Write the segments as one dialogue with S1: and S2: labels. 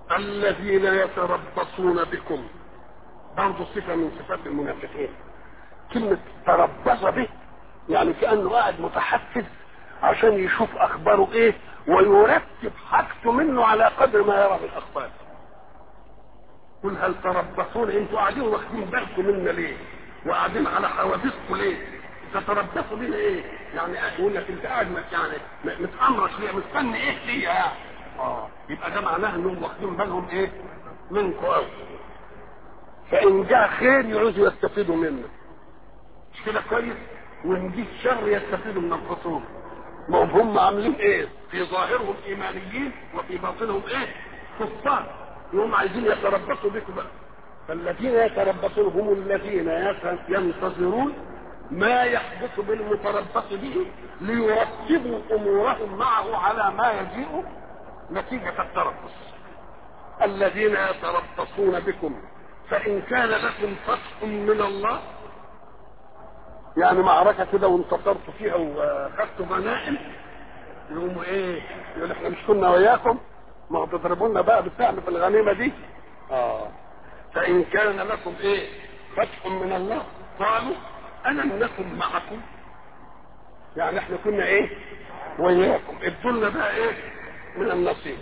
S1: الذين يتربصون بكم برضه صفه من صفات المنافقين كلمه تربص به يعني كانه قاعد متحفز عشان يشوف اخباره ايه ويرتب حاجته منه على قدر ما يرى من الاخبار قل هل تربصون انتوا قاعدين واخدين بالكم منا ليه وقاعدين على حوادثكم ليه تتربصوا بينا ايه يعني يقول لك انت قاعد مت- يعني م- متامرش ليه مستني ايه ليه يعني اه يبقى ده معناه انهم واخدين بالهم ايه منكم قوي فان جاء خير يعوزوا يستفيدوا منه مش كده كويس وان جه شر يستفيدوا من الخصوم ما هم هم عاملين ايه في ظاهرهم ايمانيين وفي باطنهم ايه كفار وهم عايزين يتربصوا بكم بقى فالذين يتربصون هم الذين يت- ينتظرون ما يحدث بالمتربص به ليرتبوا امورهم معه على ما يجيء نتيجه التربص الذين يتربصون بكم فان كان لكم فتح من الله يعني معركه كده وانتصرتوا فيها واخذتوا غنائم يقوموا ايه يقول احنا مش كنا وياكم ما هو تضربونا بقى بالسهم في الغنيمه دي اه فان كان لكم ايه فتح من الله قالوا الم نكن معكم يعني احنا كنا ايه وياكم ادوا لنا بقى ايه من النصيب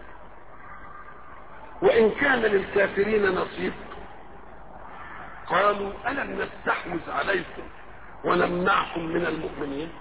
S1: وان كان للكافرين نصيب قالوا الم نستحوذ عليكم ونمنعكم من المؤمنين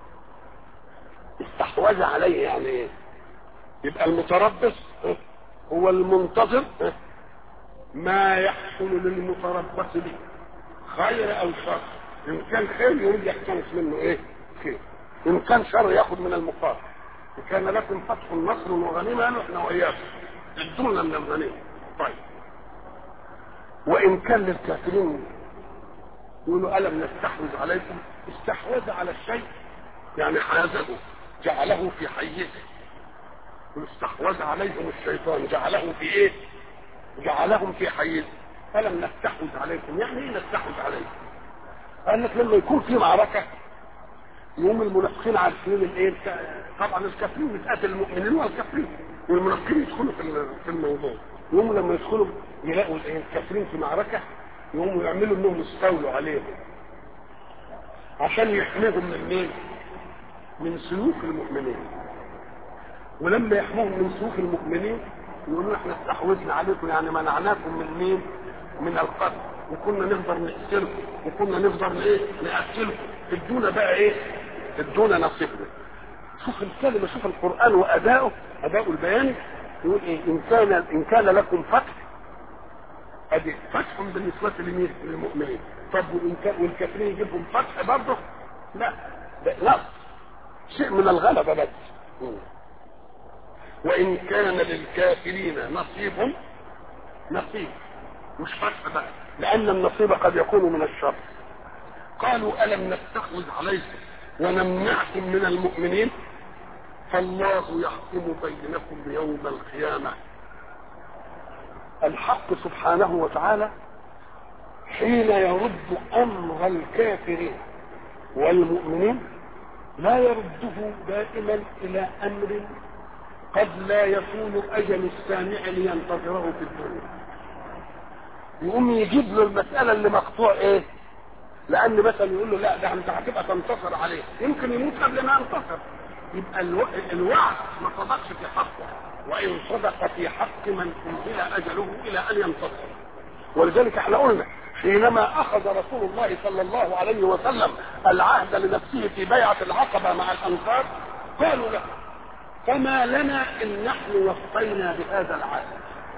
S1: استحوذ عليه يعني ايه يبقى المتربص هو المنتظر ما يحصل للمتربص به خير او شر ان كان خير يريد يقتنص منه ايه خير ان كان شر ياخذ من المقابل ان كان لكم فتح نصر وغنيمه قالوا احنا واياكم ادونا من الغنيمه طيب وان كان للكافرين يقولوا الم نستحوذ عليكم استحوذ على الشيء يعني حازه جعله في حيزه استحوذ عليهم الشيطان جعله في ايه جعلهم في حيز فلم نستحوذ عليكم يعني ايه نستحوذ عليكم قال لك لما يكون في معركه يوم المنافقين عارفين الايه طبعا الكافرين بتقاتل المؤمنين والكافرين والمنافقين يدخلوا في في الموضوع يوم لما يدخلوا يلاقوا الايه الكافرين في معركه يقوموا يعملوا انهم يستولوا عليهم عشان يحميهم من مين؟ من سلوك المؤمنين ولما يحموهم من سلوك المؤمنين يقولوا احنا استحوذنا عليكم يعني منعناكم من مين؟ من القتل وكنا نقدر نقتلكم وكنا نقدر ايه؟ نقتلكم ادونا بقى ايه؟ ادونا نصيبنا شوف الكلمه شوف القران واداؤه اداؤه البياني يقول ايه؟ ان كان ان كان لكم فتح ادي فتح بالنسبه لمين؟ للمؤمنين طب وإن كان والكافرين يجيب لهم فتح برضه؟ لا ده نص شيء من الغلبه بس وان كان للكافرين نصيب نصيب مش فتح بقى لان النصيب قد يكون من الشر قالوا الم نستحوذ عليكم ونمنعكم من المؤمنين فالله يحكم بينكم يوم القيامه الحق سبحانه وتعالى حين يرد امر الكافرين والمؤمنين لا يرده دائما الى امر قد لا يكون اجل السامع لينتظره في الدنيا يقوم يجيب له المساله اللي مقطوع ايه لان مثلا يقول له لا ده انت هتبقى تنتصر عليه يمكن يموت قبل ما ينتصر يبقى الو... الوعد ما صدقش في حقه وان صدق في حق من انزل اجله الى ان ينتصر ولذلك احنا قلنا حينما اخذ رسول الله صلى الله عليه وسلم العهد لنفسه في بيعه العقبه مع الانصار قالوا له فما لنا ان نحن وفينا بهذا العهد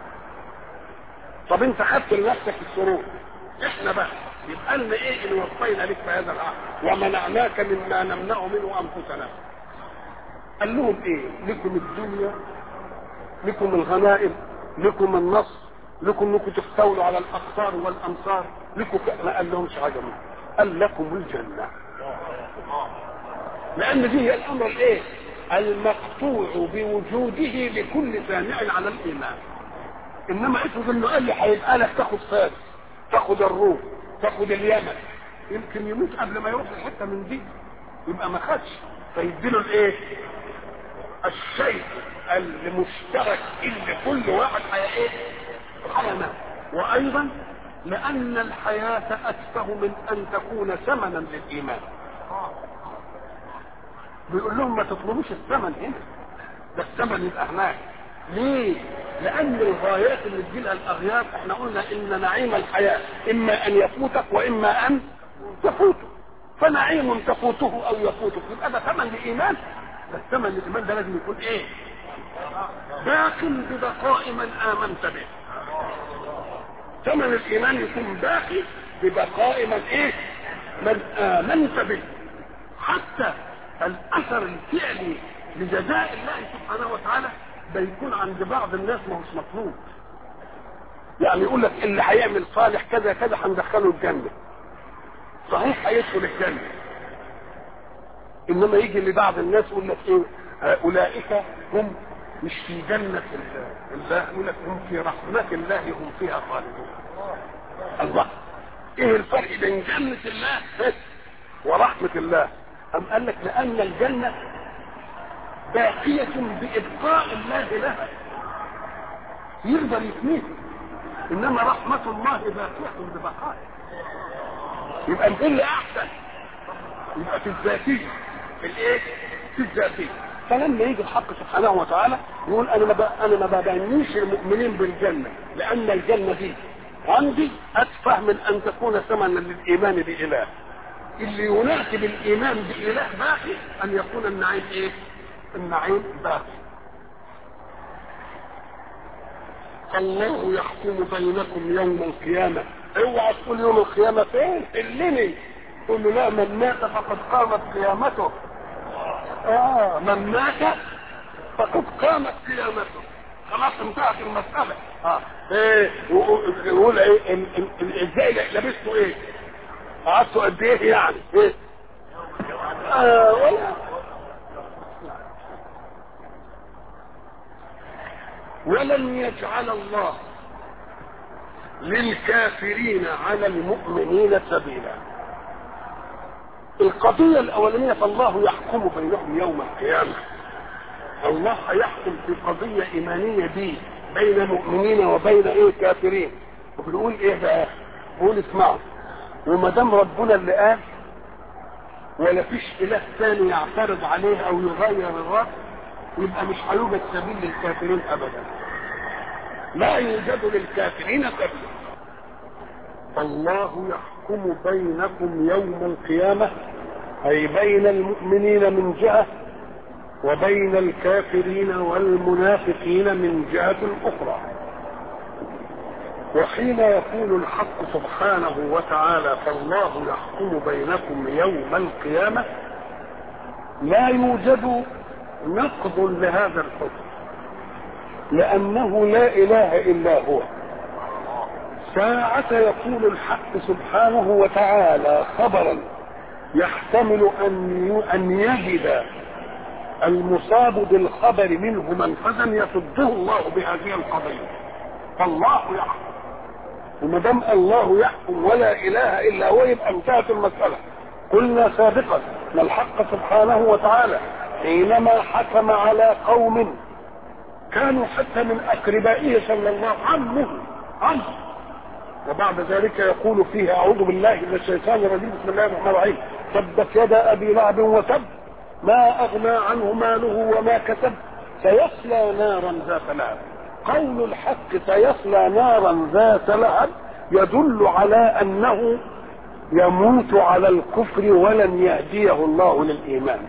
S1: طب انت خدت لنفسك الشروط احنا بقى يبقى لنا ايه ان وفينا لك بهذا العهد ومنعناك مما نمنع منه انفسنا قال لهم ايه لكم الدنيا لكم الغنائم لكم النصر لكم انكم تستولوا على الاقطار والامصار لكم ك... ما قال لهمش حاجه منه قال لكم الجنه لان دي هي الامر الايه المقطوع بوجوده لكل سامع على الايمان انما افرض انه قال لي هيبقى لك تاخد فارس تاخد الروم تاخد اليمن يمكن يموت قبل ما يروح لحته من دي يبقى ما خدش فيديله الايه الشيء المشترك اللي كل واحد حياة ايه حياة وايضا لان الحياة اتفه من ان تكون ثمنا للايمان بيقول لهم ما تطلبوش الثمن هنا ده الثمن يبقى هناك ليه؟ لأن الغايات اللي تجيلها الأغيار احنا قلنا إن نعيم الحياة إما أن يفوتك وإما أن تفوته فنعيم تفوته أو يفوتك يبقى ده ثمن لإيمان ده الثمن للإيمان ده لازم يكون إيه؟ باق ببقاء من آمنت به ثمن الإيمان يكون باقي ببقاء من إيه؟ من آمنت به حتى الاثر الفعلي لجزاء الله سبحانه وتعالى بيكون عند بعض الناس ما هوش مطلوب يعني يقول لك اللي هيعمل صالح كذا كذا هندخله الجنه صحيح هيدخل الجنه انما يجي لبعض الناس يقول لك ايه اولئك هم مش في جنة الله يقول لك هم في رحمة الله هم فيها خالدون الله ايه الفرق بين جنة الله ورحمة الله أم قال لك لأن الجنة باقية بإبقاء الله لها يقدر يفنيها إنما رحمة الله باقية ببقائه يبقى الجنة أحسن يبقى في الذاتية في الإيه؟ في الذاتية فلما يجي الحق سبحانه وتعالى يقول أنا ما أنا ما ببنيش المؤمنين بالجنة لأن الجنة دي عندي أتفه من أن تكون ثمنا للإيمان بإله اللي يناسب الايمان باله باقي ان يكون النعيم ايه النعيم باقي الله يحكم بينكم يوم القيامة اوعى تقول يوم القيامة فين حلني تقول له لا من مات فقد قامت قيامته اه من مات فقد قامت قيامته خلاص انتهت المسألة اه ايه يقول ايه ازاي لبسته ايه قعدتوا قد ايه يعني ايه آه ولا ولن يجعل الله للكافرين على المؤمنين سبيلا القضية الأولانية فالله يحكم بينهم يوم القيامة الله هيحكم في قضية إيمانية دي بين المؤمنين وبين ايه كافرين وبنقول ايه بقى بقول اسمعوا وما دام ربنا اللي قال ولا فيش اله ثاني يعترض عليه او يغير الرب يبقى مش هيوجد سبيل للكافرين ابدا لا يوجد للكافرين سبيل الله يحكم بينكم يوم القيامة أي بين المؤمنين من جهة وبين الكافرين والمنافقين من جهة أخرى وحين يقول الحق سبحانه وتعالى فالله يحكم بينكم يوم القيامة لا يوجد نقض لهذا الحكم لأنه لا إله إلا هو ساعة يقول الحق سبحانه وتعالى خبرا يحتمل أن أن يجد المصاب بالخبر منه منفذا يصده الله بهذه القضية فالله يحكم وما دام الله يحكم ولا اله الا هو يبقى انتهت المساله قلنا سابقا ان الحق سبحانه وتعالى حينما حكم على قوم كانوا حتى من اقربائه صلى الله عمه عمه وبعد ذلك يقول فيه اعوذ بالله من الشيطان الرجيم بسم الله الرحمن الرحيم تبت يدا ابي لهب وتب ما اغنى عنه ماله وما كسب سيصلى نارا ذات لهب قول الحق سيصلى نارا ذات لهب يدل على انه يموت على الكفر ولن يهديه الله للايمان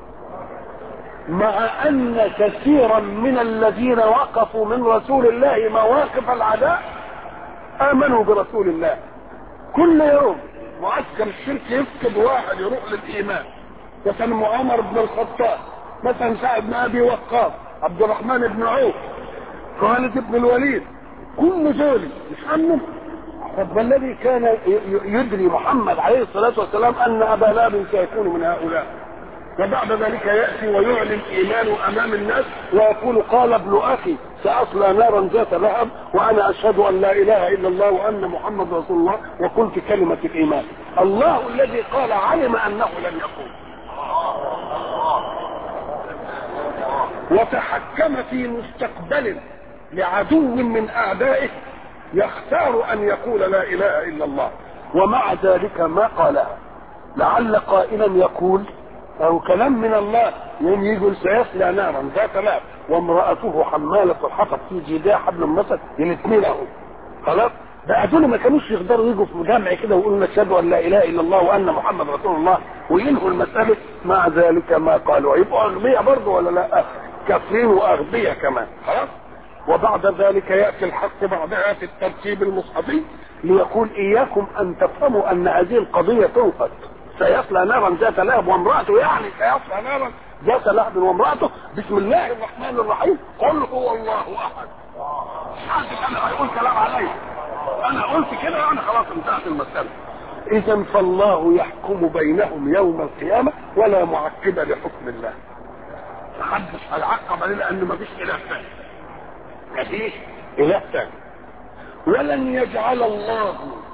S1: مع ان كثيرا من الذين وقفوا من رسول الله مواقف العداء امنوا برسول الله كل يوم معسكر الشرك يفقد واحد يروح للايمان مثلا معمر بن الخطاب مثلا سعد بن ابي وقاص عبد الرحمن بن عوف خالد بن الوليد كل دول مش عنه طب الذي كان يدري محمد عليه الصلاة والسلام أن أبا لهب سيكون من هؤلاء وبعد ذلك يأتي ويعلن إيمانه أمام الناس ويقول قال ابن أخي سأصلى نارا ذات لهب وأنا أشهد أن لا إله إلا الله وأن محمد رسول الله وقلت كلمة الإيمان الله الذي قال علم أنه لن يقول وتحكم في مستقبل لعدو من اعدائه يختار ان يقول لا اله الا الله ومع ذلك ما قالها لعل قائلا يقول او كلام من الله يوم يقول سيصلى نارا ذات لهب وامراته حماله الحطب في جيدها حبل مسد الاثنين اهو خلاص بقى دول ما كانوش يقدروا يجوا في جمع كده ويقولوا نشهد ان لا اله الا الله وان محمد رسول الله وينهوا المساله مع ذلك ما قالوا يبقوا اغبياء برضه ولا لا؟ كافرين واغبياء كمان خلاص وبعد ذلك ياتي الحق بعدها في الترتيب المصحفي ليقول اياكم ان تفهموا ان هذه القضيه تنقذ سيصلى نارا ذات لهب وامراته يعني سيصلى نارا ذات لهب وامراته بسم الله الرحمن الرحيم قل هو الله احد حاسس انا هيقول كلام عليا انا قلت كده يعني خلاص انتهت المساله اذا فالله يحكم بينهم يوم القيامه ولا معقب لحكم الله محدش هيعقب عليه لان مفيش اله ثاني مفيش اله ثاني ولن يجعل الله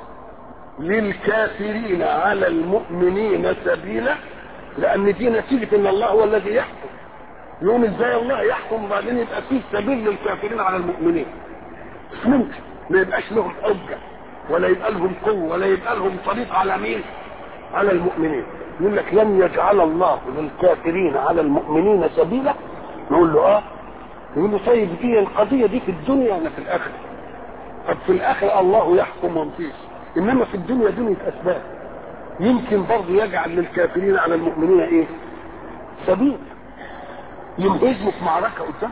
S1: للكافرين على المؤمنين سبيلا لان دي نتيجه ان الله هو الذي يحكم يوم ازاي الله يحكم وبعدين يبقى فيه سبيل للكافرين على المؤمنين مش ممكن ما يبقاش لهم حجه ولا يبقى لهم قوه ولا يبقى لهم طريق على مين على المؤمنين يقول لك لن يجعل الله للكافرين على المؤمنين سبيلا نقول له اه يقول له طيب دي القضيه دي في الدنيا ولا في الاخره طب في الاخره الله يحكم ومفيش انما في الدنيا دنيا اسباب يمكن برضه يجعل للكافرين على المؤمنين ايه سبيل ينهزموا في معركه قدام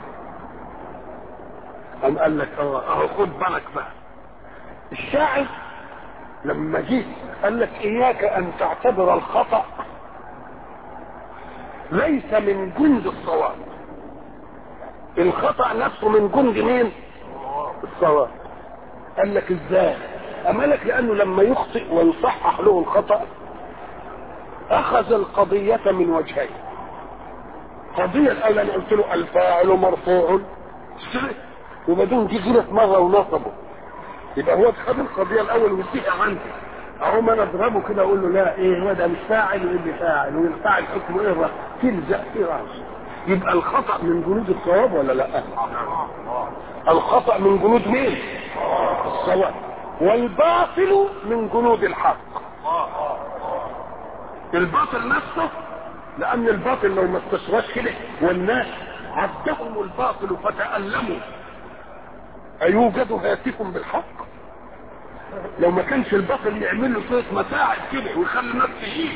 S1: قام قال لك اه اهو خد بالك بقى الشاعر لما جه قال لك اياك ان تعتبر الخطا ليس من جند الصواب الخطا نفسه من جند مين الصواب قال لك ازاي اما لك لانه لما يخطئ ويصحح له الخطا اخذ القضيه من وجهين قضيه الاولى انا قلت له الفاعل مرفوع وبعدين جه غلط مره ونصبه يبقى هو خد القضيه الاول وسيء عندي اهو ما نضربه كده اقول له لا ايه هو ده مش فاعل ويقول لي فاعل والفاعل حكمه ايه الرأس تلزق في راسه يبقى الخطا من جنود الصواب ولا لا الخطا من جنود مين الصواب والباطل من جنود الحق الباطل نفسه لان الباطل لو ما استشراش كده والناس عدهم الباطل فتألموا أيوجد هاتف بالحق لو ما كانش الباطل يعمل له شويه متاعب كده ويخلي الناس تهيج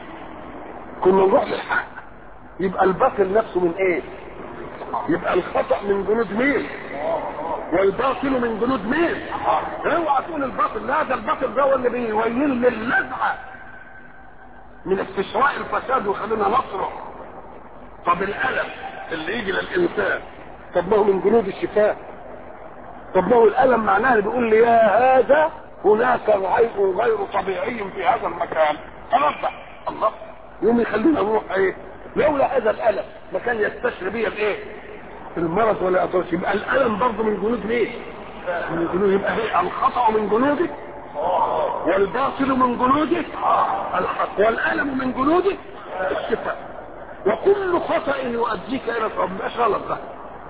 S1: كنا نروح للحق يبقى الباطل نفسه من ايه يبقى الخطا من جنود مين والباطل من جنود مين اوعى تقول الباطل لا ده الباطل ده هو اللي بيويل للنزعه من استشراء الفساد وخلينا نصره طب الالم اللي يجي للانسان طب ما هو من جنود الشفاء طب ما هو الالم معناه اللي بيقول لي يا هذا هناك عيب غير طبيعي في هذا المكان تنبه الله يوم يخلينا نروح ايه لولا هذا الالم ما كان يستشري بيا بايه المرض ولا يقدرش يبقى الالم برضه من جنود ليه من جنود يبقى ايه الخطا من جنوده والباطل من جنوده الحق والالم من جنوده الشفاء وكل خطا يؤديك الى الصواب مش غلط ده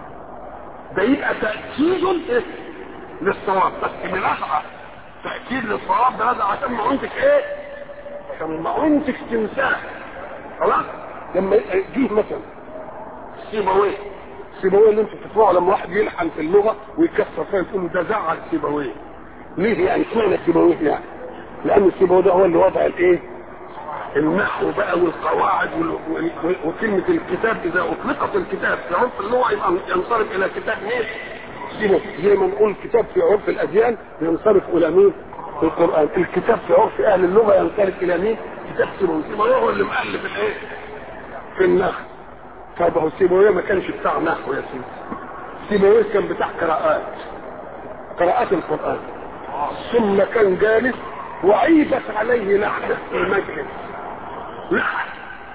S1: ده يبقى تاكيد إيه؟ للصواب بس بنزعه تاكيد للصواب ده نزعه عشان ما انتش ايه عشان ما انتش تنساه خلاص لما جه مثلا سيبويه سيبويه اللي انتوا بتسمعوا لما واحد يلحن في اللغه ويكسر فيها تقولوا ده زعل سيبويه ليه يعني اشمعنى سيبويه يعني؟ لان سيبويه ده هو اللي وضع الايه؟ النحو بقى والقواعد وال... وكلمة الكتاب إذا أطلقت الكتاب في عرف اللغة يبقى ينصرف إلى كتاب مين؟ سيبه زي ما نقول كتاب في عرف الأديان ينصرف إلى مين؟ في القرآن الكتاب في عرف أهل اللغة ينصرف إلى مين؟ كتاب سيبويه سيبويه هو اللي مؤلف الإيه؟ في النحو طب هو سيبويه ما كانش بتاع نحو يا سيدي سيبويه كان بتاع قراءات قراءات القرآن ثم كان جالس وعيبت عليه لحظة المجلس لحن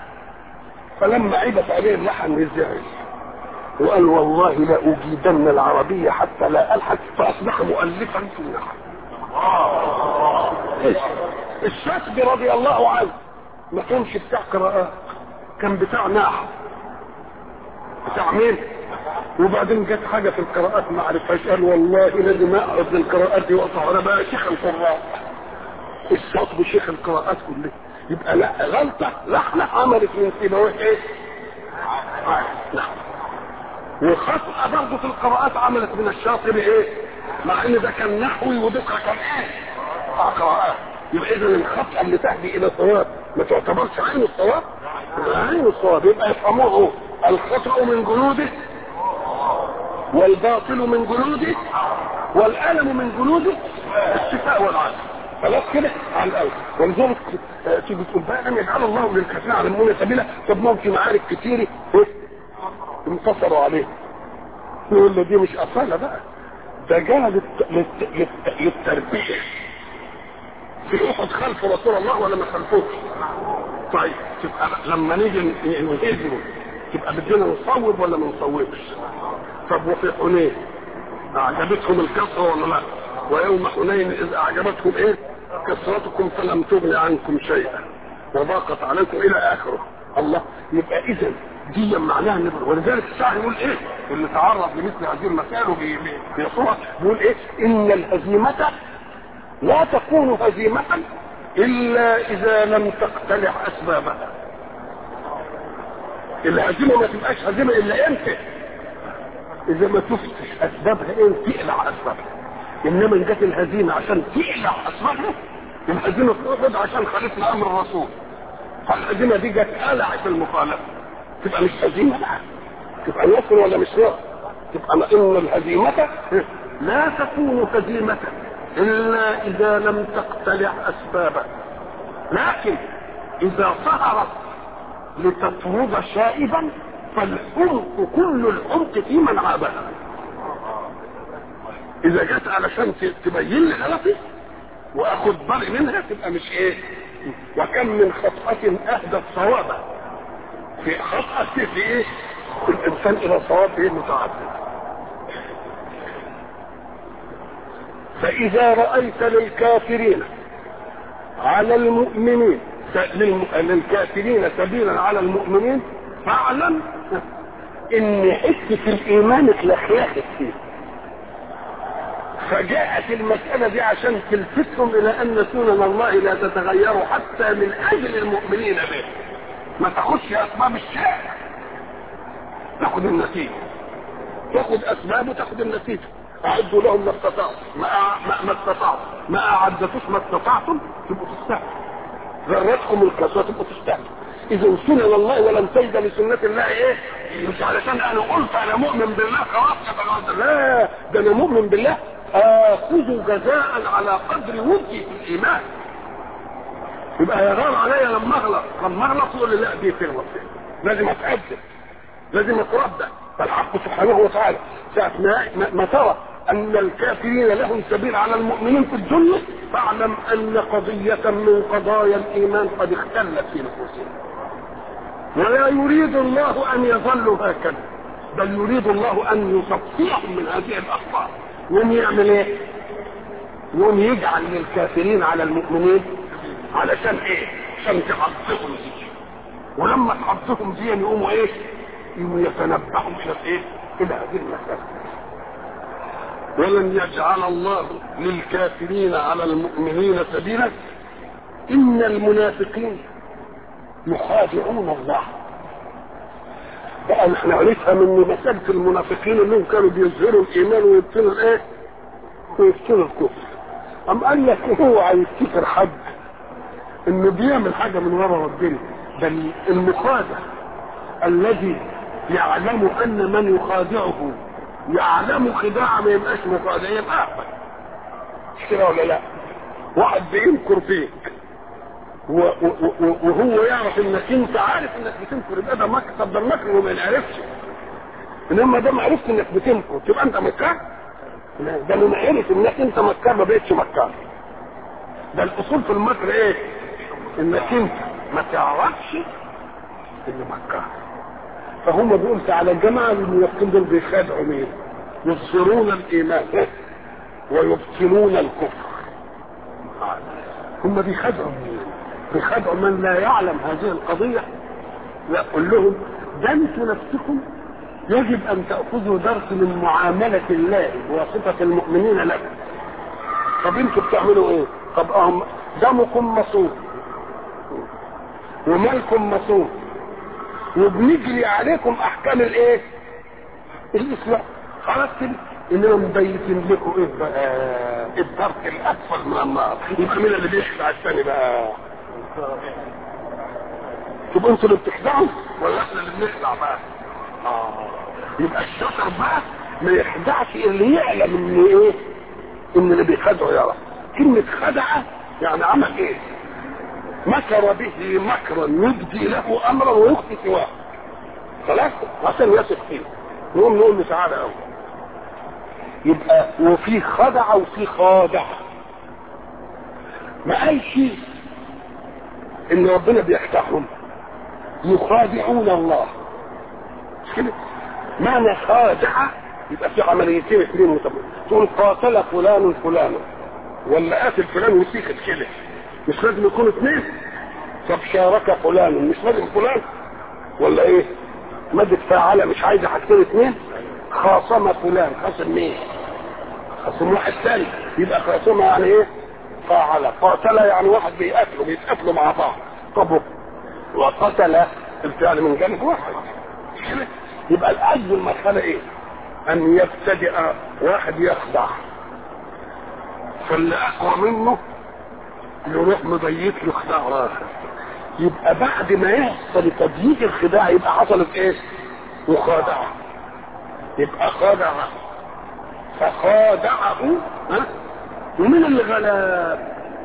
S1: فلما عيبت عليه اللحن ازاي وقال والله لأجيدن العربية حتى لا ألحق فأصبح مؤلفا في النحو الشاطبي رضي الله عنه ما كانش بتاع قراءات كان بتاع نحو بتاع مين وبعدين جت حاجه في القراءات ما عرفهاش قال والله لازم اقعد للقراءات دي واقطع انا بقى شيخ القراء الصوت بشيخ القراءات كلها يبقى لا غلطه لحنه عملت من سيبويه ايه؟ نعم وخطأ برضه في القراءات عملت من الشاطر ايه؟ مع ان ده كان نحوي ودقة كان ايه؟ بتاع قراءات يبقى اذا الخطأ اللي تهدي الى صواب ما تعتبرش عين الصواب؟ يبقى عين الصواب يبقى يفهموه الخطأ من جنوده والباطل من جنوده والألم من جنوده الشفاء والعافية خلاص كده على الاول ولذلك آه، تيجي تقول بقى لم يجعل الله للكافرين على المؤمنين سبيلا طب ما في معارك كتير إيه؟ انتصروا عليه يقول له دي مش اصاله بقى ده جاء للت... للت... للت... للتربيه في احد خلف رسول الله ولا ما خلفوش طيب تبقى لما نيجي نهزمه تبقى بدنا نصوب ولا ما نصوبش طب وفي حنين اعجبتكم الكثره ولا لا ويوم حنين اذ اعجبتكم ايه كثرتكم فلم تغن عنكم شيئا وضاقت عليكم الى اخره الله يبقى اذا دي معناها النبر ولذلك الشاعر يقول ايه اللي تعرض لمثل هذه المسائل وبيصورها بيقول ايه ان الهزيمه لا تكون هزيمه الا اذا لم تقتلع اسبابها الهزيمه ما تبقاش هزيمه الا امتى اذا ما تفتش اسبابها ايه تقلع اسبابها انما ان جت الهزيمه عشان تقلع اسبابها الهزيمه تقعد عشان خالفنا امر الرسول فالهزيمه دي جت قلعت المخالفه تبقى مش هزيمه لا تبقى نصر ولا مش نصر تبقى ان الهزيمه لا تكون هزيمه الا اذا لم تقتلع اسبابها لكن اذا سهرت لتطرد شائبا فالعمق كل العمق في من عابها اذا جت علشان تبين لي غلطي واخد بالي منها تبقى مش ايه وكم من خطأة اهدت صوابا في خطأة في ايه الانسان الى صواب ايه متعدد فاذا رأيت للكافرين على المؤمنين للكافرين سبيلا على المؤمنين فاعلم ان حته الايمان اتلخلخت فيه فجاءت المسألة دي عشان تلفتهم إلى أن سنن الله لا تتغير حتى من أجل المؤمنين به ما تاخدش أسباب الشيء تاخد النتيجة تاخد أسباب وتاخد النتيجة أعدوا لهم ما استطعتم ما ما, ما استطعتم ما أعدتوش ما استطعتم تبقوا تستهزئوا ذرتكم الكسوة تبقوا تستهزئوا اذا سنن الله ولم تجد لسنة الله ايه مش علشان انا قلت انا مؤمن بالله خلاص يبقى لا ده انا مؤمن بالله اخذ جزاء على قدر ودي في الايمان يبقى يغار عليا لما اغلط لما اغلط يقول لي لا دي تغلط لازم اتعدل لازم اتردد فالحق سبحانه وتعالى ساعة ما, ما ترى ان الكافرين لهم سبيل على المؤمنين في الدنيا فاعلم ان قضية من قضايا الايمان قد اختلت في نفوسهم ولا يريد الله ان يظلوا هكذا بل يريد الله ان يصفيهم من هذه الاخطاء يوم يعمل ايه يوم يجعل للكافرين على المؤمنين علشان ايه عشان تعظهم دي ولما تعظهم دي يقوموا ايه يقوموا يتنبهوا الى ايه الى هذه المسألة ولن يجعل الله للكافرين على المؤمنين سبيلا ان المنافقين يخادعون الله بقى احنا عرفها من مسألة المنافقين انهم كانوا بيظهروا الايمان ويبطلوا الايه؟ ويبطلوا الكفر. أم قال لك هو هيفتكر حد انه بيعمل حاجة من ورا ربنا بل المخادع الذي يعلم ان من يخادعه يعلم خداع ما يبقاش مخادع يبقى اعمى مش كده ولا لا؟ واحد بينكر فيك وهو يعرف انك انت عارف انك بتنكر يبقى ده مكر طب ده المكر وما يعرفش انما ده ما عرفت انك بتنكر تبقى انت مكار ده لما عرف انك انت مكار ما بقتش مكار ده الاصول في المكر ايه انك انت ما تعرفش انه مكار فهم بيقول على الجماعه المنافقين دول بيخادعوا مين يظهرون الايمان ويبطلون الكفر هم بيخادعوا مين بخدع من لا يعلم هذه القضية يقول لهم ده انتوا نفسكم يجب ان تاخذوا درس من معامله الله بواسطه المؤمنين لكم طب انتوا بتعملوا ايه طب أهم دمكم مصون ومالكم مصون وبنجري عليكم احكام الايه الاسلام خلاص كده انما مبيتين لكم ايه بقى الدرك الاسفل من النار يبقى مين اللي بيخدع الثاني بقى تبقوا انتوا اللي بتخدعوا ولا احنا اللي بنخدع بقى اه يبقى الشطر بقى ما يخدعش اللي يعلم ان ايه ان اللي بيخدعه يعرف كلمة خدع يعني عمل ايه مكر به مكرا يبدي له امرا ويخفي سواه خلاص عشان يثق فيه نقوم نقول له تعالى قوي يبقى وفي خدع وفي خادع ما قالش ان ربنا بيخدعهم يخادعون الله مش كده معنى خادع يبقى في عمليتين اثنين متبقى. تقول قاتل فلان فلانا ولا قاتل فلان وسيكت كده مش لازم يكونوا اثنين طب شارك فلان مش لازم فلان ولا ايه مادة فاعلة مش عايزة حاجتين اثنين خاصم فلان خاصم مين خاصم واحد ثاني يبقى خاصمة يعني ايه فاعل قاتل يعني واحد بيقاتلوا بيتقاتلوا مع بعض طب وقتل الفعل من جانب واحد يبقى العجز المرحلة ايه ان يبتدئ واحد يخدع فاللي اقوى منه يروح مضيق له خداع اخر يبقى بعد ما يحصل تضييق الخداع يبقى حصلت ايه مخادعة يبقى خادع فخادعه ها ومين اللي غلب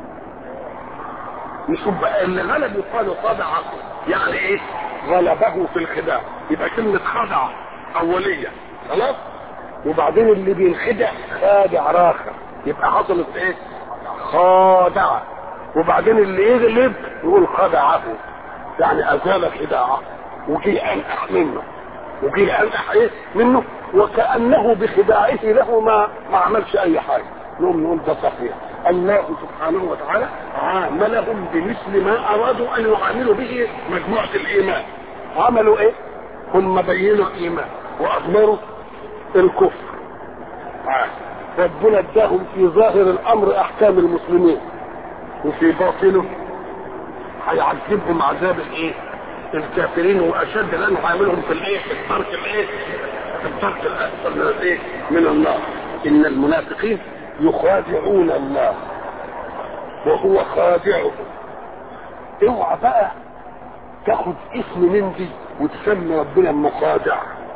S1: نشوف بقى اللي غلب يقال خدعه يعني ايه غلبه في الخداع يبقى كلمة خدع اولية خلاص وبعدين اللي بينخدع خادع راخر يبقى حصلت ايه خادعة وبعدين اللي يغلب يقول خدعه يعني ازال خداعه وجي انقح منه وجي انقح ايه منه وكانه بخداعه له ما ما عملش اي حاجه نقوم نقول ده صحيح الله سبحانه وتعالى عاملهم بمثل ما ارادوا ان يعاملوا به مجموعه الايمان عملوا ايه هم بينوا الايمان واضمروا الكفر ربنا اداهم في ظاهر الامر احكام المسلمين وفي باطنه هيعذبهم عذاب الايه الكافرين واشد لانه هيعملهم في الايه في الترك الايه في الترك الاسفل من الايه من النار ان المنافقين يخادعون الله وهو خادعهم اوعى بقى تاخد اسم من دي وتسمي ربنا المخادع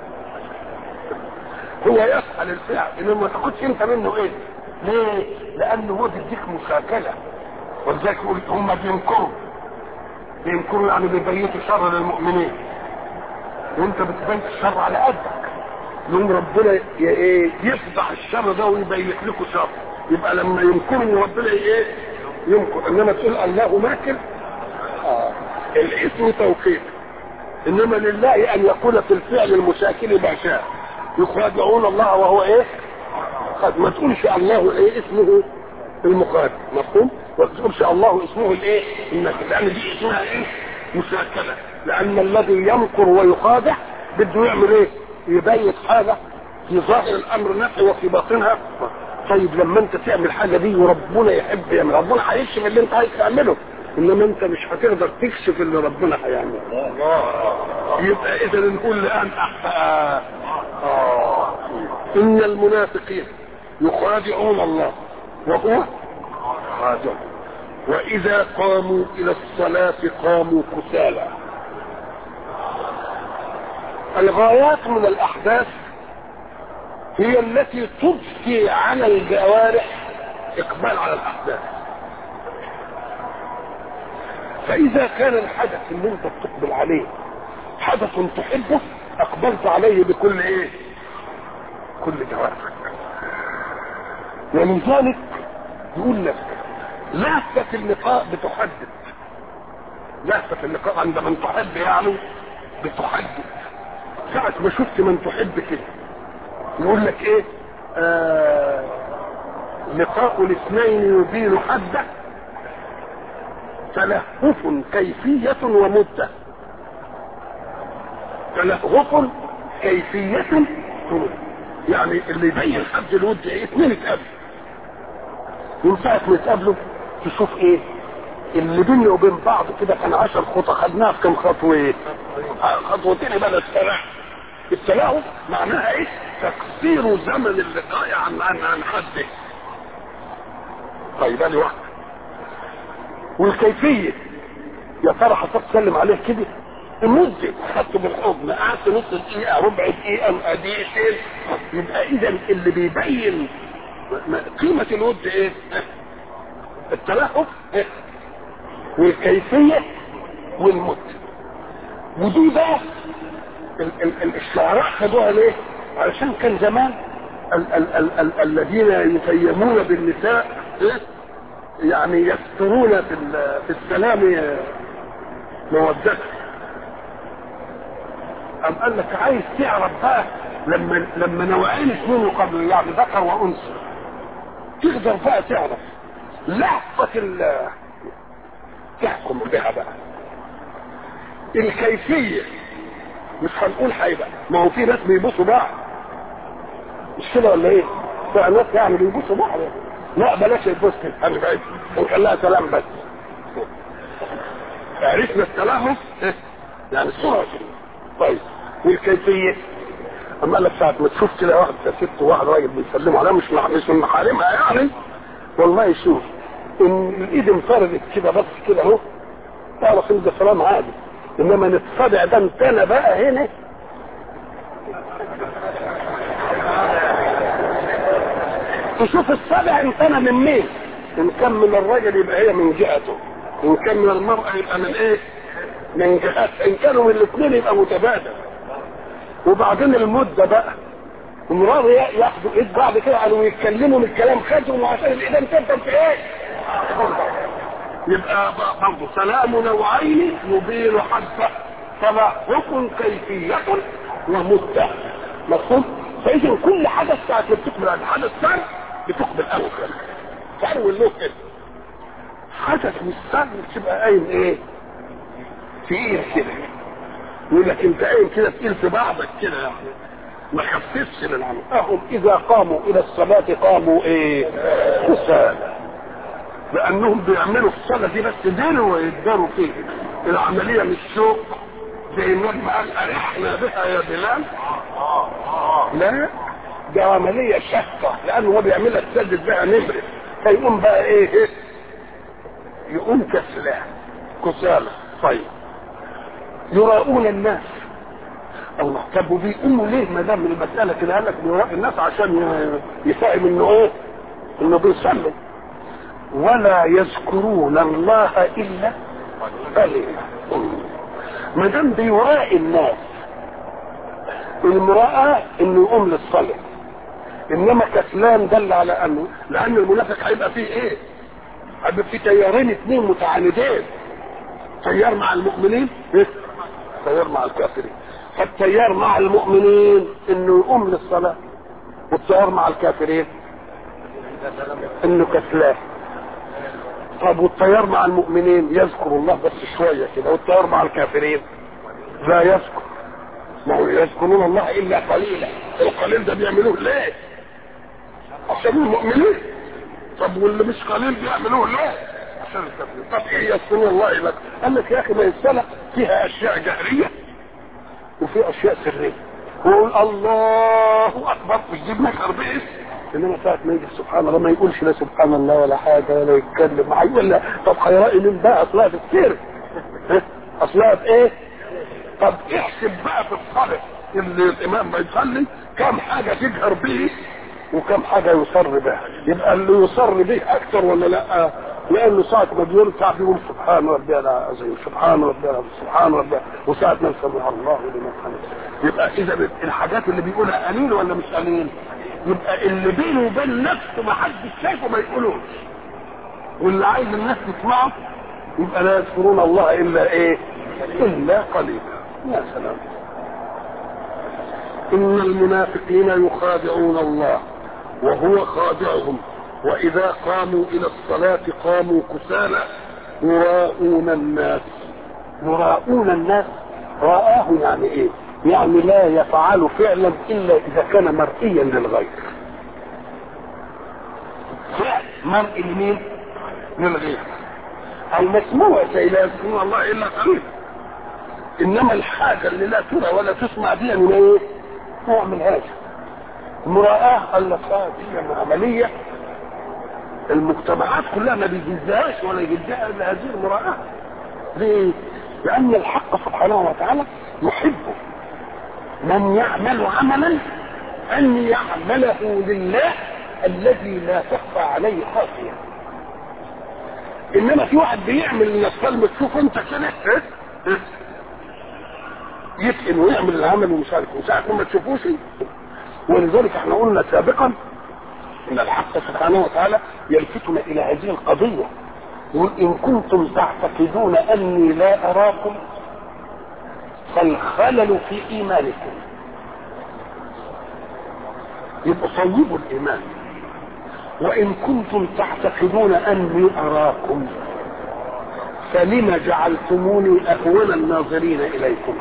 S1: هو يفعل الفعل انما ما تاخدش انت منه ايه ليه لانه هو بيديك مشاكله ولذلك يقول هم بينكروا بينكروا يعني بيبيتوا شر للمؤمنين وانت بتبيت الشر على قدك يوم ربنا ايه يفضح الشر ده ويبين لكم شر يبقى لما ينكروا ربنا ايه ينكر انما تقول الله ماكر آه. الاسم توقيف انما لله ان يقول في الفعل المشاكل ما شاء يخادعون الله وهو ايه قد ما تقولش الله ايه اسمه المخادع مفهوم ما تقولش الله اسمه الايه انك لان دي اسمها ايه مشاكله لان الذي يمكر ويخادع بده يعمل ايه يبيت حاجه في ظاهر الامر نفسه وفي باطنها طيب لما انت تعمل حاجه دي وربنا يحب يعمل ربنا هيكشف اللي انت عايز تعمله انما انت مش هتقدر تكشف اللي ربنا هيعمله يبقى اذا نقول الان آه. آه. ان المنافقين يخادعون الله وهو خادع واذا قاموا الى الصلاه قاموا كسالى الغايات من الاحداث هي التي تبكي على الجوارح اقبال على الاحداث فاذا كان الحدث اللي انت بتقبل عليه حدث تحبه اقبلت عليه بكل ايه كل جوارحك ولذلك يقول لك لهفة اللقاء بتحدد لهفة اللقاء عند من تحب يعني بتحدد ساعة ما شفت من تحب كده يقول لك ايه آه لقاء الاثنين يبين حده تلهف كيفية ومدة تلهف كيفية ترد يعني اللي يبين حد الود ايه اتنين اتقابلوا من ساعة ما يتقابلوا تشوف ايه اللي بيني وبين بعض كده كان عشر خطى خدناها في كم خطوة ايه خطوتين يبقى السلاح التلاعب معناها ايه تقصير زمن اللقاء عن عن عن حده طيب ادي واحده والكيفيه يا ترى هتسلم عليه كده المدة خدته بالحضن قعدت نص دقيقة ربع دقيقة دقيقتين يبقى إذا اللي بيبين قيمة الود إيه؟ التلهف إيه؟ والكيفية والمدة ودي بقى ال ال ال الشعراء خدوها ليه؟ علشان كان زمان ال ال ال ال الذين يتيمون بالنساء إيه؟ يعني يسترون في في السلام مودته أم قال لك عايز تعرف بقى لما لما نوعين اثنين قبل يعني ذكر وانثى تقدر بقى تعرف لحظة ال تحكم بها بقى الكيفية مش هنقول هيبقى ما هو في ناس بيبصوا بعض مش كده ولا ايه؟ بقى ناس يعني بيبصوا بعض لا بلاش البوست انا بعيد نخليها كلام بس عرفنا التلهم يعني الصورة طيب والكيفية اما قال لك ساعة ما تشوف كده واحد ست وواحد راجل بيسلموا عليها مش مش من محارمها يعني والله شوف ان الايد انفردت كده بس كده اهو تعرف ان ده سلام عادي انما نتصدع ده انت انا بقى هنا تشوف الصدع انت انا من مين ان كان من الراجل يبقى هي من جهته ان كان من المرأة يبقى من ايه من جهات ان كانوا من الاثنين يبقى متبادل وبعدين المدة بقى ومرار ياخدوا ايد بعض كده قالوا يتكلموا من الكلام خدهم عشان الايدين تفضل في ايه يبقى برضه سلام نوعين يبين حده تلهف كيفية ومدة مفهوم فاذا كل حدث ساعة ما بتقبل عن حدث ثاني بتقبل اول تعالوا له كده حدث مش سهل تبقى قايم ايه تقيل كده يقول لك انت قايم كده تقيل في بعضك كده يعني ما خففش للعمل اهم اذا قاموا الى الصلاة قاموا ايه كسالى لانهم بيعملوا الصلاة دي بس دينوا ويداروا فيه العملية مش شوق زي النجم قال ارحنا بها يا بلال لا ده عملية شاقة لانه هو بيعملها تسدد بها نمرة فيقوم بقى ايه يقوم كسلان كسالى طيب يراؤون الناس الله طب وبيقوموا ليه ما دام المسألة كده قال لك يراء الناس عشان يفهم انه ايه انه بيصلي ولا يذكرون الله الا قليلا ما دام بيراء الناس المراءة انه يقوم للصلاة انما كسلان دل على انه لان المنافق هيبقى فيه ايه هيبقى فيه تيارين اثنين متعاندين تيار مع المؤمنين إيه؟ تيار مع الكافرين فالتيار مع المؤمنين انه يقوم للصلاة والتيار مع الكافرين انه كسلان طب والتيار مع المؤمنين يذكر الله بس شوية كده والتيار مع الكافرين لا يذكر ما هو يذكرون الله الا قليلا القليل ده بيعملوه ليه عشان المؤمنين طب واللي مش قليل بيعملوه ليه عشان الكافرين طب ايه يذكرون الله لك قال لك يا اخي ما الصلاه فيها اشياء جهريه وفي اشياء سريه ويقول الله اكبر مش دي بنشعر باسم انما ساعة ما يجي سبحان الله ما يقولش لا سبحان الله ولا حاجة ولا يتكلم معي ولا طب هيرأي مين بقى اصلها في السر اصلها في ايه طب احسب بقى في الصلاة اللي الامام ما يصلي كم حاجة تجهر به وكم حاجة يصر بها يبقى اللي يصر به اكتر ولا لا لانه ساعة ما بيركع بيقول سبحان ربي العظيم سبحان ربي العظيم سبحان ربي وساعة ما سمع الله لمن حمده يبقى اذا الحاجات اللي بيقولها قليل ولا مش قليل يبقى اللي بينه وبين نفسه ما حدش شايفه ما يقولوش واللي عايز الناس تسمعه يبقى لا يذكرون الله الا ايه الا قليلا يا سلام ان المنافقين يخادعون الله وهو خادعهم واذا قاموا الى الصلاة قاموا كسالى يراءون الناس يراءون الناس رآه يعني ايه يعني لا يفعل فعلا الا اذا كان مرئيا للغير فعل مرئي لمين للغير المسموع شيء لا يسمع الله الا قليل انما الحاجه اللي لا ترى ولا تسمع دي من ايه نوع من هذا المراءة قال لك اه دي عملية المجتمعات كلها ما بيجزهاش ولا يجزها الا هذه المراءة ليه؟ لأن الحق سبحانه وتعالى يحب من يعمل عملا أن يعمله لله الذي لا تخفى عليه خافية إنما في واحد بيعمل النصال تشوف أنت كده إيه؟ إيه؟ يتقن ويعمل العمل ومش عارف وساعة ما تشوفوش ولذلك احنا قلنا سابقا ان الحق سبحانه وتعالى يلفتنا الى هذه القضية يقول ان كنتم تعتقدون اني لا اراكم فالخلل في ايمانكم يبقى صوبوا الايمان وان كنتم تعتقدون اني اراكم فلم جعلتموني اهون الناظرين اليكم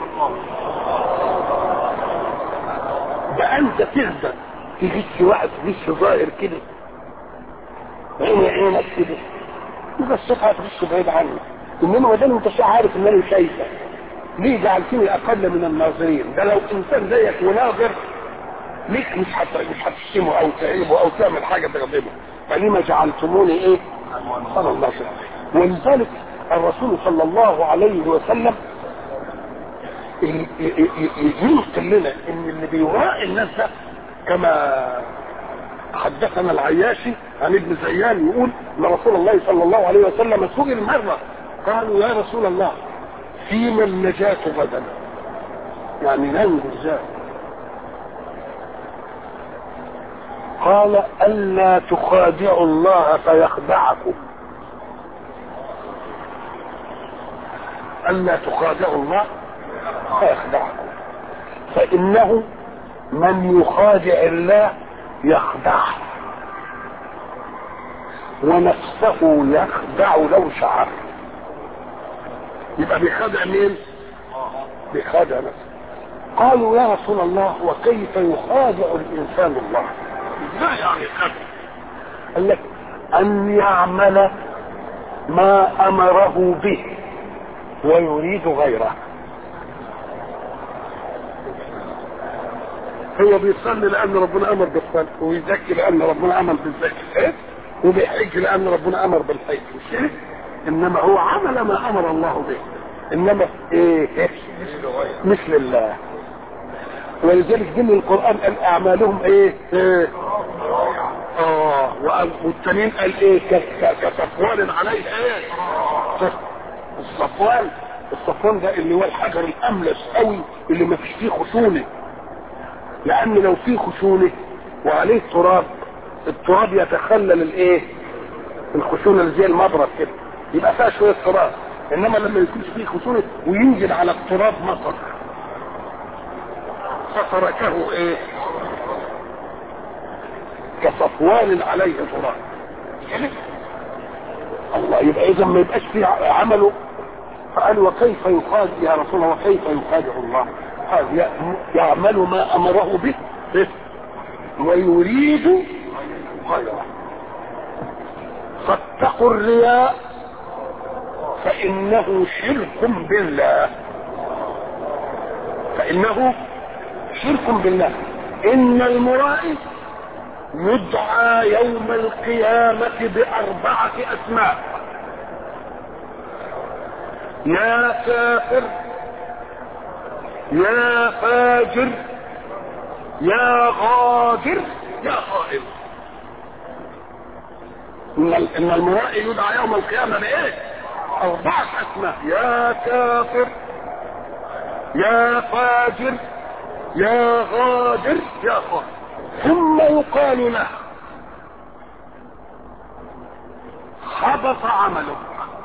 S1: ده انت تقدر تجيش واحد تجيش ظاهر كده عيني عينك كده يبقى الصفحه تخش بعيد عني انما ما دام انت عارف ان انا شايفه ليه جعلتني اقل من الناظرين ده لو انسان زيك وناظر ليك مش حت... مش هتشتمه او تعيبه او تعمل حاجه تغضبه فلما جعلتموني ايه؟ صلى الله عليه وسلم ولذلك الرسول صلى الله عليه وسلم ينقل لنا ان اللي بيراعي الناس ده كما حدثنا العياشي عن ابن زيان يقول ان رسول الله صلى الله عليه وسلم سئل مره قالوا يا رسول الله فيما النجاة غدا يعني ننجو ازاي قال ألا تخادعوا الله فيخدعكم ألا تخادعوا الله فيخدعكم فإنه من يخادع الله يخدعه ونفسه يخدع لو شعر يبقى بيخادع مين بيخادع نفسه قالوا يا رسول الله وكيف يخادع الانسان الله ازاي يعني يخادع قال لك ان يعمل ما امره به ويريد غيره هو بيصلي لان ربنا امر بالصلاه ويزكي لان ربنا امر بالزكاه وبيحج لان ربنا امر بالحج مش كده انما هو عمل ما امر الله به انما ايه مثل الله ولذلك دين القران قال اعمالهم ايه, إيه؟ اه والتانيين قال ايه كصفوان عليه ايه الصفوان الصفوان ده اللي هو الحجر الاملس قوي اللي ما فيش فيه خشونه لان لو فيه خشونه وعليه تراب التراب يتخلل الايه الخشونه اللي زي المبرد كده يبقى فيها شويه تراب انما لما يكونش فيه خشونه وينزل على التراب مطر فتركه ايه كصفوان عليه تراب الله يبقى اذا ما يبقاش فيه عمله فقال وكيف يخادع يا رسول الله وكيف يخادع الله قال يعمل ما امره به ويريد غيره فاتقوا الرياء فانه شرك بالله فانه شرك بالله ان المرائي يدعى يوم القيامة بأربعة أسماء يا كافر يا فاجر يا غادر يا خائن ان ان المرائي يدعى يوم القيامه بايه؟ اربعه اسماء يا كافر يا فاجر يا غادر يا خائن ثم يقال له حبط عملك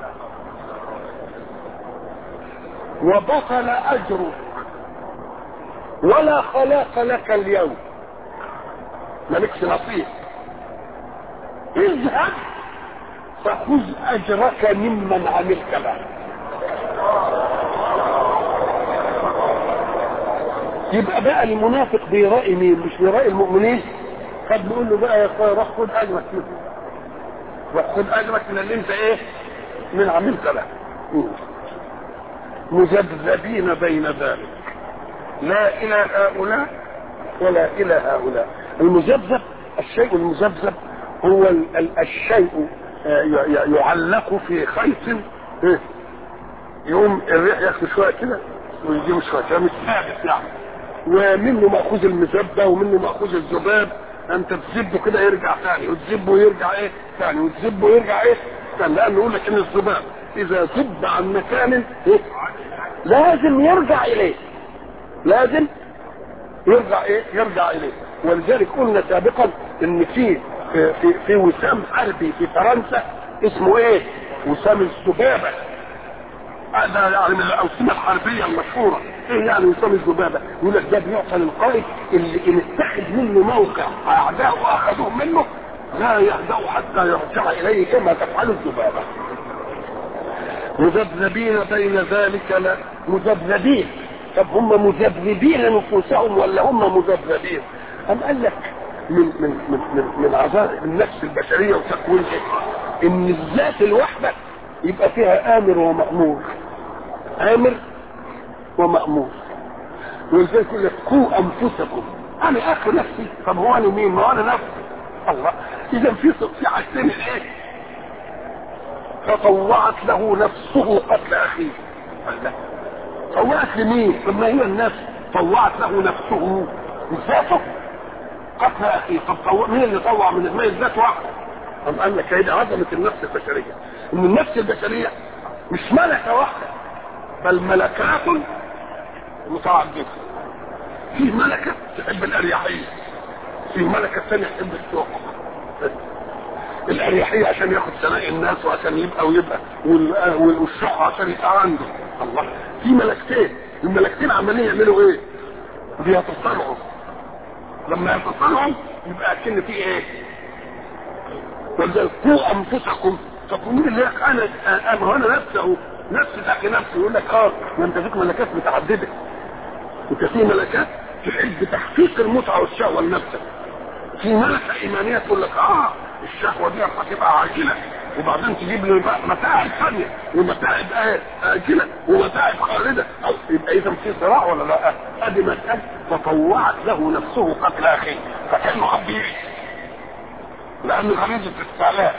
S1: وبطل اجرك ولا خلاق لك اليوم مالكش نصيب اذهب فخذ اجرك ممن عملت له يبقى بقى المنافق بيرائي مين مش بيرائي المؤمنين طب نقول له بقى يا اخويا روح خد اجرك روح خد اجرك من اللي انت ايه من عملت له مذبذبين بين ذلك لا الى هؤلاء ولا الى هؤلاء المذبذب الشيء المذبذب هو ال- ال- الشيء آه، ي- ي- يعلق في خيط إيه؟ يقوم الريح ياخد شويه كده ويجيب شويه كده مش ثابت يعني ومنه ماخوذ المذبه ومنه ماخوذ الذباب انت تذبه كده يرجع ثاني وتذبه ويرجع ايه ثاني وتذبه ويرجع ايه ثاني لانه يقول لك ان الذباب اذا ذب عن مكان إيه؟ لازم يرجع اليه لازم يرجع ايه يرجع اليه ولذلك قلنا سابقا ان في في في, في وسام حربي في فرنسا اسمه ايه وسام الذبابه هذا يعني من الاوسمه الحربيه المشهوره ايه يعني وسام الذبابه يقول لك ده بيعطى للقائد اللي ان اتخذ منه موقع اعداؤه اخذوه منه لا يهدأ حتى يرجع اليه كما تفعل الذبابه مذبذبين بين ذلك لا مذبذبين طب هم مذبذبين نفوسهم ولا هم مذبذبين أم قال لك من من من من, من عذاب النفس البشريه وتكوينها ان الذات الواحده يبقى فيها امر ومامور امر ومامور ولذلك يقول لك قوا انفسكم انا اخي نفسي طب هو انا مين؟ ما انا نفسي الله اذا في في حاجتين ايه؟ فطوعت له نفسه قتل اخيه قال لا. طوعت لمين؟ طب ما هي النفس طوعت له نفسه ذاته قتل اخيه طب طوع مين اللي طوع من ما الذات واحده طب قال لك هيدي عظمه النفس البشريه ان النفس البشريه مش ملكه واحده بل ملكات متعدده في ملكه تحب الاريحيه في ملكه ثانيه تحب الشوق الاريحيه عشان ياخد ثناء الناس وعشان يبقى ويبقى وال- وال- والشح عشان يبقى عنده الله في ملكتين الملكتين عمالين يعملوا ايه؟ بيتصارعوا لما يتصارعوا يبقى اكن في ايه؟ ولذلك قوا انفسكم طب مين اللي يقول انا انا هو انا نفسي اهو نفسي تحكي نفسي يقول لك اه ما انت فيك ملكات متعدده انت في ملكات تحب تحقيق المتعه والشهوه لنفسك في ملكه ايمانيه تقول لك اه الشهوه دي هتبقى عاجله وبعدين تجيب لي بقى متاعب ثانيه ومتاعب ايه اجله ومتاعب خالده أو يبقى اذا في صراع ولا لا؟ ادي مساله فطوعت له نفسه قتل اخيه فكانه حب يعيش لان غريزه الاستعلاء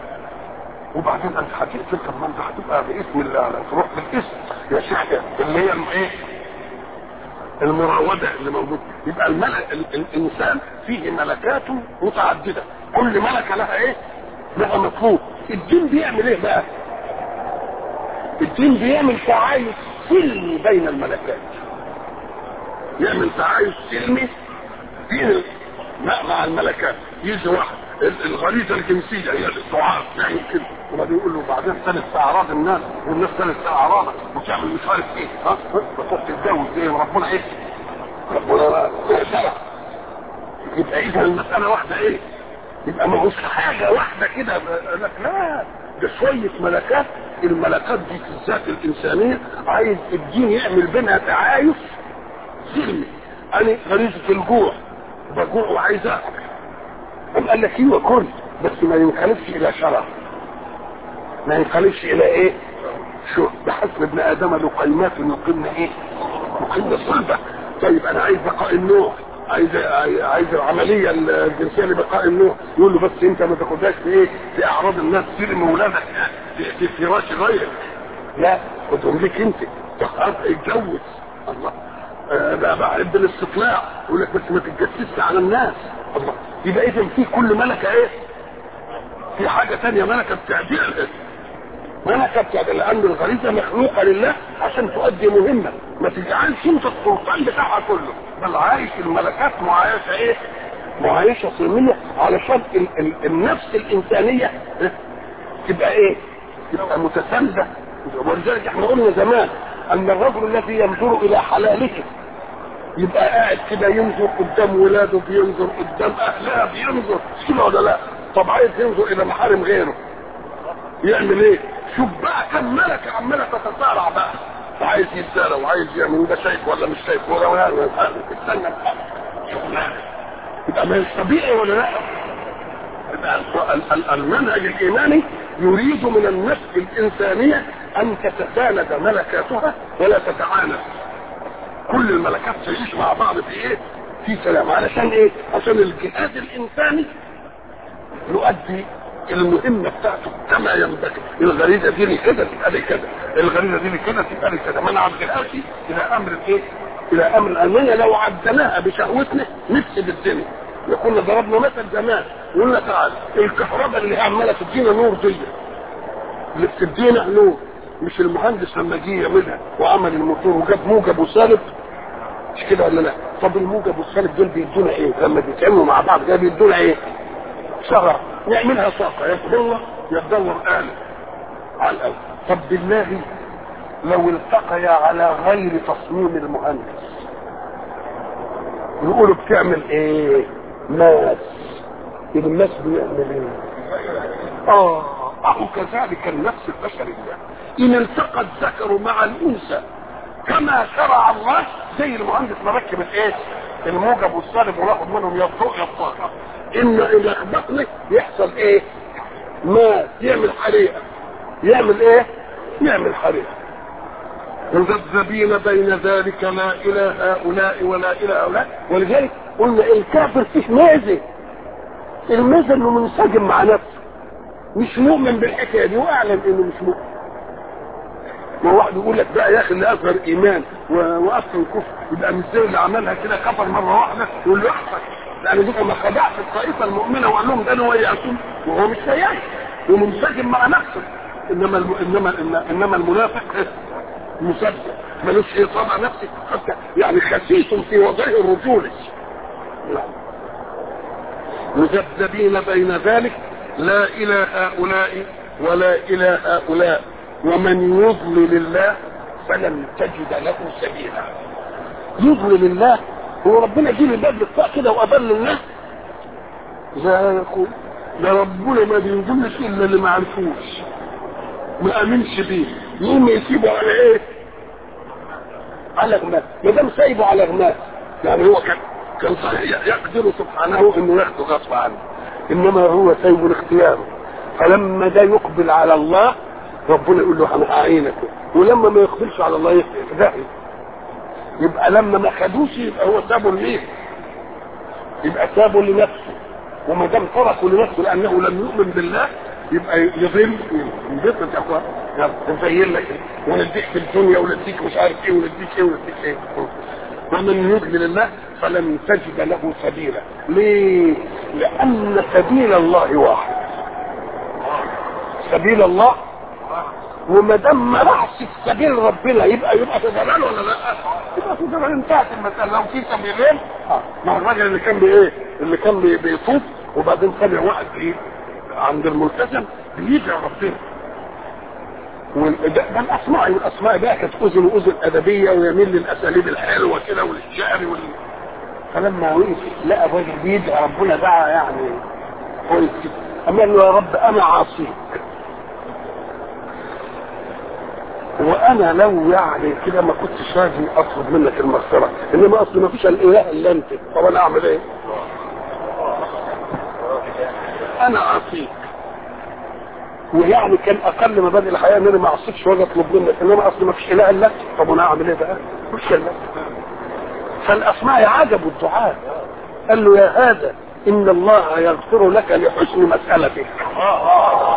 S1: وبعدين انت هتقتل طب ما انت هتبقى باسم الله تروح بالاسم يا شيخ اللي هي الم- ايه المراودة اللي موجودة يبقى الملك ال- الإنسان فيه ملكات متعددة كل ملكة لها إيه؟ لها مطلوب الدين بيعمل إيه بقى؟ الدين بيعمل تعايش سلمي بين الملكات يعمل تعايش سلمي بين ال- لا مع الملكات يجي واحد ال- الغريزه الجنسيه هي الدعاء يعني كده وبعدين يقول له بعدين ثالث في اعراض الناس والناس ثالث في اعراضك وتعمل مش عارف ايه ها بتروح تتجوز ايه ربنا ايه؟ ربنا يقدرك يبقى اذا المساله واحده ايه؟ يبقى ما هوش حاجه واحده كده ب- لك لا ده شويه ملكات الملكات دي في الذات الانسانيه عايز الدين يعمل بينها تعايش سلمي انا غريزه الجوع بجوع وعايز اكل قام قال لك ايوه كل بس ما ينقلبش الى شرف ما ينقلبش الى ايه شو بحسب ابن ادم لقيمات يقيمن ايه يقيمن صلبه طيب انا عايز بقاء النوع عايز عايز العمليه الجنسيه لبقاء النوع يقول له بس انت ما تاخدهاش في ايه في اعراض الناس سلم ولادك في, في فراش غيرك لا خدهم ليك انت تختار اتجوز الله آه، بقى بحب الاستطلاع يقول لك بس ما تتجسسش على الناس الله يبقى اذا في كل ملكه ايه في حاجه ثانيه ملكه بتعديل ملكه بتعديل لان الغريزه مخلوقه لله عشان تؤدي مهمه ما تجعلش انت السلطان بتاعها كله بل عايش الملكات معايشه ايه معايشه سلميه علشان ال ال النفس الانسانيه إيه؟ تبقى ايه تبقى متسامده ولذلك احنا قلنا زمان ان الرجل الذي ينظر الى حلاله يبقى قاعد كده ينظر قدام ولاده بينظر قدام اهلها بينظر مش كده ولا لا طب عايز ينظر الى محارم غيره يعمل ايه شوف بقى كم ملكه عماله تتصارع بقى وعايز يتزارع وعايز يعمل ده شايف ولا مش شايف ولا ولا استنى شغلانه يبقى ما طبيعي ولا لا؟ يبقى المنهج الايماني يريد من النفس الانسانيه ان تتساند ملكاتها ولا تتعاند كل الملكات تعيش مع بعض في ايه؟ في سلام علشان ايه؟ عشان الجهاد الانساني يؤدي المهمة بتاعته كما ينبغي الغريزة دي كده تبقى لي كده الغريزة دي كده تبقى لي كده منع الجهاتي إلى أمر إيه؟ إلى أمر أننا لو عدناها بشهوتنا نفسد الدنيا كنا ضربنا مثل زمان قلنا تعال الكهرباء اللي هي عمالة تدينا نور دي اللي بتدينا نور مش المهندس لما جه يعملها وعمل الموتور وجاب موجب وسالب مش كده ولا لا؟ طب الموجب والسالب دول بيدونا ايه؟ لما بيتعملوا مع بعض ده بيدونا ايه؟ شغف نعملها طاقه يا يدور آلة على الأول طب بالله لو التقيا على غير تصميم المهندس يقولوا بتعمل ايه ماس الماس بيعمل ايه اه اهو كذلك النفس البشرية ان التقى الذكر مع الانثى كما شرع الله زي المهندس مركب الايه الموجب والسالب وناخد منهم يا الضوء يا الطاقه ان اذا اخبطنا يحصل ايه ما يعمل حريقه يعمل ايه يعمل حريقه مذبذبين بين ذلك لا الى هؤلاء ولا الى هؤلاء ولذلك قلنا الكافر فيه ميزه الميزه انه منسجم مع نفسه مش مؤمن بالحكايه دي واعلم انه مش مؤمن ما واحد يقول لك بقى يا اخي اللي اظهر ايمان واكثر كفر يبقى مش زي اللي عملها كده كفر مره واحده يقول له احسن لان دول ما خدعش الطائفه المؤمنه وقال لهم ده انا وياكم وهو مش وياي ومنسجم مع نفسه انما الم... انما انما المنافق مسبب ملوش ايه طبع نفسي حتى يعني خسيس في وضعه الرجولي مذبذبين بين ذلك لا الى هؤلاء ولا الى هؤلاء ومن يضلل الله فلن تجد له سبيلا يضلل الله هو ربنا جيب الباب للطاق كده وأضل الناس لا يقول ده ربنا ما بينزلش الا اللي ما عرفوش ما امنش بيه يقوم يسيبه على ايه على غماس ما دام سايبه على غماس يعني هو كان كان صحيح يقدر سبحانه انه ياخده غصب عنه انما هو سايبه لاختياره فلما ده يقبل على الله ربنا يقول له انا هعينك ولما ما يقبلش على الله يهدى يبقى لما ما خدوش يبقى هو سابه ليه يبقى سابه لنفسه وما دام تركه لنفسه لانه لم يؤمن بالله يبقى يضل ينبسط يا اخوان نزين لك ونديك في الدنيا ونديك مش عارف ايه ونديك ايه ونديك ايه ومن يضلل الله فلن تجد له سبيلا ليه لان سبيل الله واحد سبيل الله وما دام ما راحش في سبيل ربنا يبقى يبقى في ضلال ولا لا؟ يبقى في ضلال انتهت المساله لو في سبيلين اه ما هو الراجل اللي كان بايه؟ اللي كان بي- بيطوف وبعدين سمع واحد ايه؟ عند الملتزم بيدعي ربنا وال- ده ده الاسماء الاسماء بقى كانت اذن واذن ادبيه ويميل للاساليب الحلوه كده وللشعر وال... فلما وقف لقى الراجل بيدعي ربنا دعا يعني كويس كده اما قال له يا رب انا عاصيك وانا لو يعني كده ما كنتش راجل اطلب منك المغفره انما اصل ما فيش الاله الا انت طب انا اعمل ايه؟ انا عاصيك ويعني كان اقل مبادئ الحياه ان انا ما اعصيكش واجي اطلب منك انما اصل ما فيش اله الا انت طب انا اعمل ايه بقى؟ مش الا فالاسماء عجب الدعاء قال له يا هذا ان الله يغفر لك لحسن مسالتك